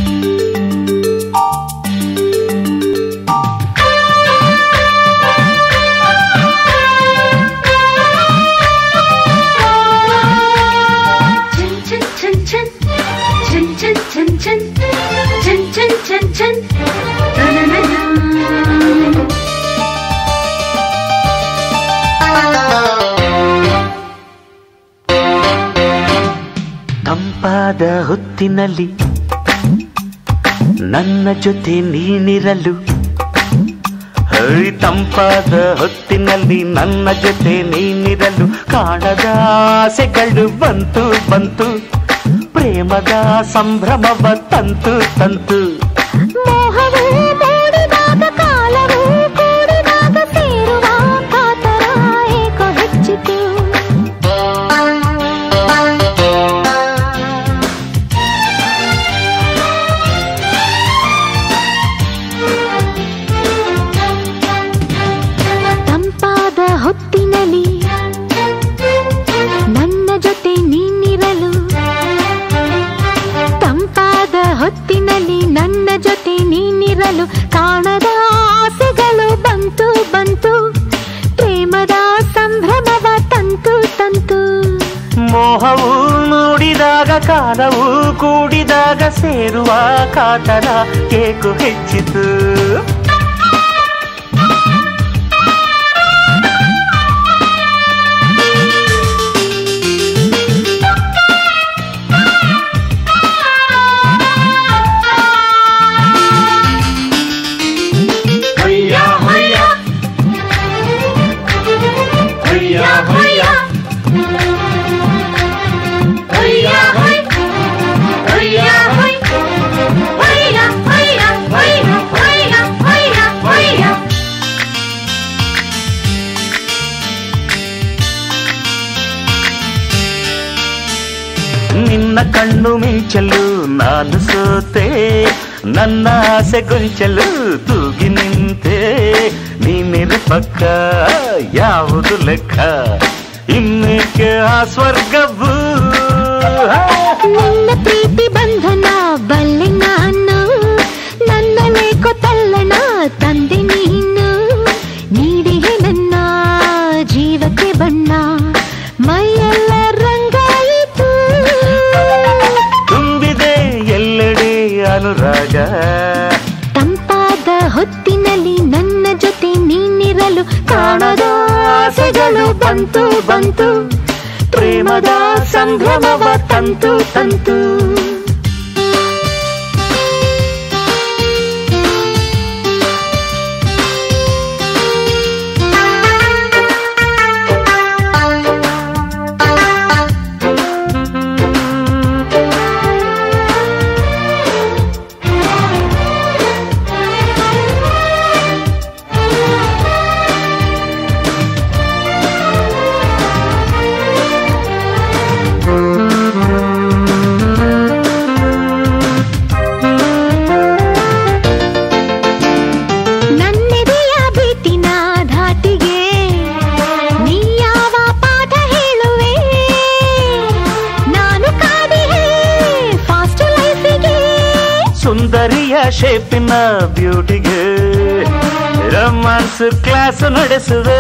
ತಂಪಾದ ಹೊತ್ತಿನಲ್ಲಿ ನನ್ನ ಜೊತೆ ನೀನಿರಲು ಹೈ ತಂಪಾದ ಹೊತ್ತಿನಲ್ಲಿ ನನ್ನ ಜೊತೆ ನೀನಿರಲು ಕಾಣದ ಆಸೆಗಳು ಬಂತು ಬಂತು ಪ್ರೇಮದ ಸಂಭ್ರಮವ ತಂತು ತಂತು ಮೋಹವು ಮೂಡಿದಾಗ ಕಾಲವು ಕೂಡಿದಾಗ ಸೇರುವ ಕಾತರ ಏಕೋ ಹೆಚ್ಚಿತು ತಂಪಾದ ಹೊತ್ತಿನಲ್ಲಿ ನನ್ನ ಜೊತೆ ನೀನಿರಲು ತಂಪಾದ ಹೊತ್ತಿನಲ್ಲಿ ನನ್ನ ಜೊತೆ ನೀನಿರಲು ಕಾಣದ ಆಸೆಗಳು ಬಂತು ಬಂತು ಪ್ರೇಮದ ಸಂಭ್ರಮವ ತಂತು ತಂತು ಮೋಹವು ನೋಡಿದಾಗ ಕಾಲವು ಕೂಡಿದಾಗ ಸೇರುವ ಕಾತರ ಏಕು ಹೆಚ್ಚಿತು ನಿನ್ನ ಕಣ್ಣು ಮಿಂಚಲು ನಾನು ಸೋತೆ ನನ್ನ ಆಸೆ ಗೊಂಚಲು ತೂಗಿ ನಿಂತೆ ನೀನಿರು ಪಕ್ಕ ಯಾವುದು ಲೆಕ್ಕ ಇನ್ನೇಕೆ ಆ ಸ್ವರ್ಗವು ನಿನ್ನ ಪ್ರೀತಿ ಬಂಧನ ಬಲ್ಲೆ ನಾನು ನನ್ನ ಲೇಖೋ ತಲ್ಲಣ ತಂದೆ ನೀನು ನೀಡಿಗೆ ನನ್ನ ಜೀವಕ್ಕೆ ಬಣ್ಣ ಮೈಯೆಲ್ಲ ರಂಗಾಯಿತು ತುಂಬಿದೆ ಎಲ್ಲೆಡೆ ಅನುರಾಗ ತಂಪಾದ ಹೊತ್ತಿನಲ್ಲಿ ನನ್ನ ಜೊತೆ ನೀನಿರಲು ಕಾಣದ ಆಸೆಗಳು ಬಂತು ಬಂತು ಪ್ರೇಮದ ಸಂಭ್ರಮವ ತಂತು ತಂತು ನನ್ನೆದೆಯ ಭೀತಿನ ಧಾಟಿಗೆ ನೀ ಯಾವ ಪಾಠ ಹೇಳುವೆ ನಾನು ಕಾದಿಹೆ ಫಾಸ್ಟ್ ಲೈಫಿಗೆ ಸುಂದರಿಯ ಶೇಪಿನ ಬ್ಯೂಟಿಗೆ ರೊಮಾನ್ಸ್ ಕ್ಲಾಸ್ ನಡೆಸುವೆ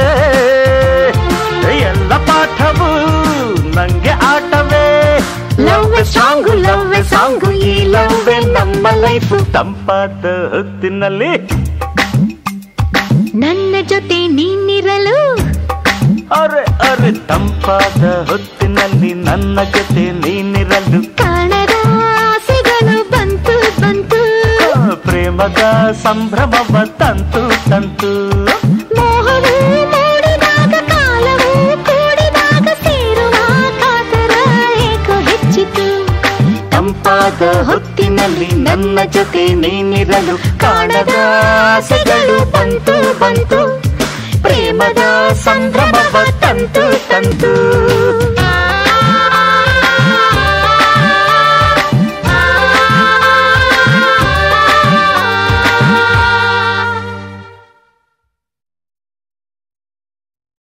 ಎಲ್ಲ ಪಾಠವು ನಂಗೆ ಆಟವೇ ಲವ್ ಸಾಂಗು ಲವ್ ಸಾಂಗು ಈ ಲವ್ ನಮ್ಮ ಲೈಫ್ ತಂಪಾದ ಹೊತ್ತಿನಲ್ಲಿ ನನ್ನ ಜೊತೆ ನೀನಿರಲು ಅರೆ ಅರೆ ತಂಪಾದ ಹೊತ್ತಿನಲ್ಲಿ ನನ್ನ ಜೊತೆ ನೀನಿರಲು ಕಾಣದ ಆಸೆಗಳು ಬಂತು ಬಂತು ಪ್ರೇಮದ ಸಂಭ್ರಮವ ತಂತು ತಂತು ಮೋಹವು ಮೂಡಿದಾಗ ಕಾಲವು ಕೂಡಿದಾಗ ಸೇರುವ ಕಾತರ ಏಕೋ ಹೆಚ್ಚಿತು ತಂಪಾದ ಹೊತ್ತಿನಲ್ಲಿ ನನ್ನ ಜೊತೆ ನೀನಿರಲು ಕಾಣದ ಆಸೆಗಳು ಬಂತು ಬಂತು ಪ್ರೇಮದ ಸಂಭ್ರಮವ ತಂತು